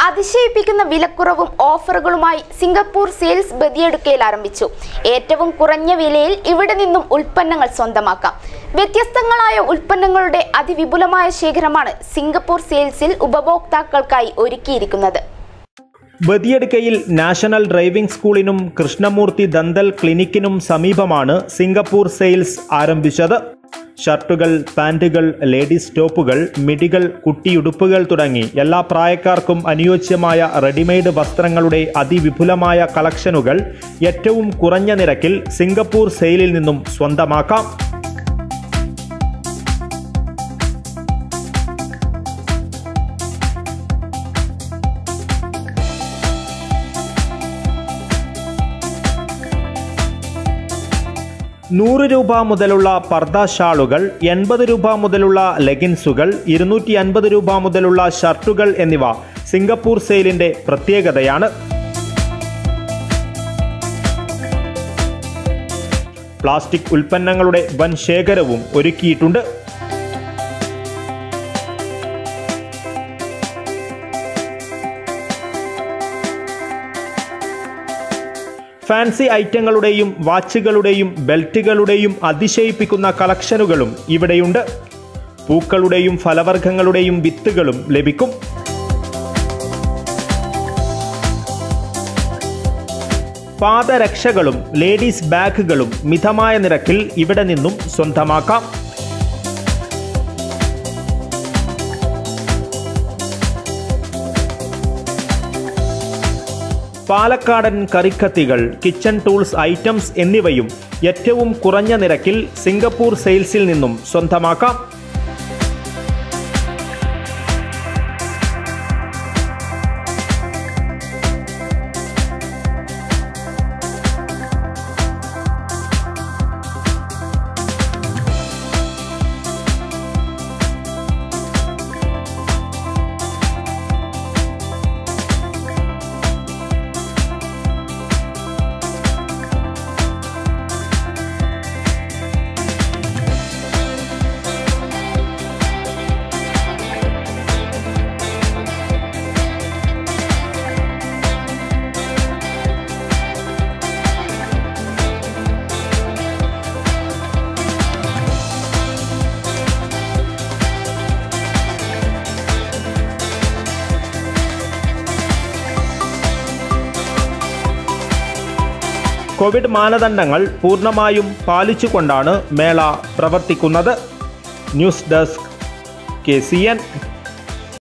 അതിശയിപ്പിക്കുന്ന വിലക്കുറവും ഓഫറുകളുമായി Singapore sales ബദിയെടുക്കയിൽ ആരംഭിച്ചു ഏറ്റവും കുറഞ്ഞ വിലയിൽ ഇവിടെ നിന്നും ഉൽപ്പന്നങ്ങൾ സ്വന്തമാക്കാം വ്യത്യസ്തങ്ങളായ ഉൽപ്പന്നങ്ങളുടെ അതിവിപുലമായ ശേഖരമാണ് സിംഗപ്പൂർ സെയിൽസിൽ ഉപഭോക്താക്കൾക്കായി ഒരുക്കിയിരിക്കുന്നത് ബദിയടുക്കയിൽ നാഷണൽ ഡ്രൈവിംഗ് സ്കൂളിനും കൃഷ്ണമൂർത്തി ദന്തൽ ക്ലിനിക്കിനും സമീപമാണ് സിംഗപ്പൂർ സെയിൽസ് ആരംഭിച്ചത് ഷർട്ടുകൾ പാൻറ്റുകൾ ലേഡീസ് ടോപ്പുകൾ മിഡികൾ കുട്ടിയുടുപ്പുകൾ തുടങ്ങി എല്ലാ പ്രായക്കാർക്കും അനുയോജ്യമായ റെഡിമെയ്ഡ് വസ്ത്രങ്ങളുടെ അതിവിപുലമായ കളക്ഷനുകൾ ഏറ്റവും കുറഞ്ഞ നിരക്കിൽ സിംഗപ്പൂർ സെയിലിൽ നിന്നും സ്വന്തമാക്കാം നൂറ് രൂപ മുതലുള്ള പർദ ഷാളുകൾ എൺപത് രൂപ മുതലുള്ള ലെഗിൻസുകൾ ഇരുന്നൂറ്റി അൻപത് രൂപ മുതലുള്ള ഷർട്ടുകൾ എന്നിവ സിംഗപ്പൂർ സെയിലിന്റെ പ്രത്യേകതയാണ് പ്ലാസ്റ്റിക് ഉൽപ്പന്നങ്ങളുടെ വൻ ശേഖരവും ഒരുക്കിയിട്ടുണ്ട് ഫാൻസി ഐറ്റങ്ങളുടെയും വാച്ചുകളുടെയും ബെൽറ്റുകളുടെയും അതിശയിപ്പിക്കുന്ന കളക്ഷനുകളും ഇവിടെയുണ്ട് പൂക്കളുടെയും ഫലവർഗ്ഗങ്ങളുടെയും വിത്തുകളും ലഭിക്കും പാദരക്ഷകളും ലേഡീസ് ബാഗുകളും മിതമായ നിരക്കിൽ ഇവിടെ നിന്നും സ്വന്തമാക്കാം പാലക്കാടൻ കറിക്കത്തികൾ കിച്ചൺ ടൂൾസ് ഐറ്റംസ് എന്നിവയും ഏറ്റവും കുറഞ്ഞ നിരക്കിൽ സിംഗപ്പൂർ സെയിൽസിൽ നിന്നും സ്വന്തമാക്കാം കോവിഡ് മാനദണ്ഡങ്ങൾ പൂർണ്ണമായും പാലിച്ചുകൊണ്ടാണ് മേള പ്രവർത്തിക്കുന്നത് news desk K C N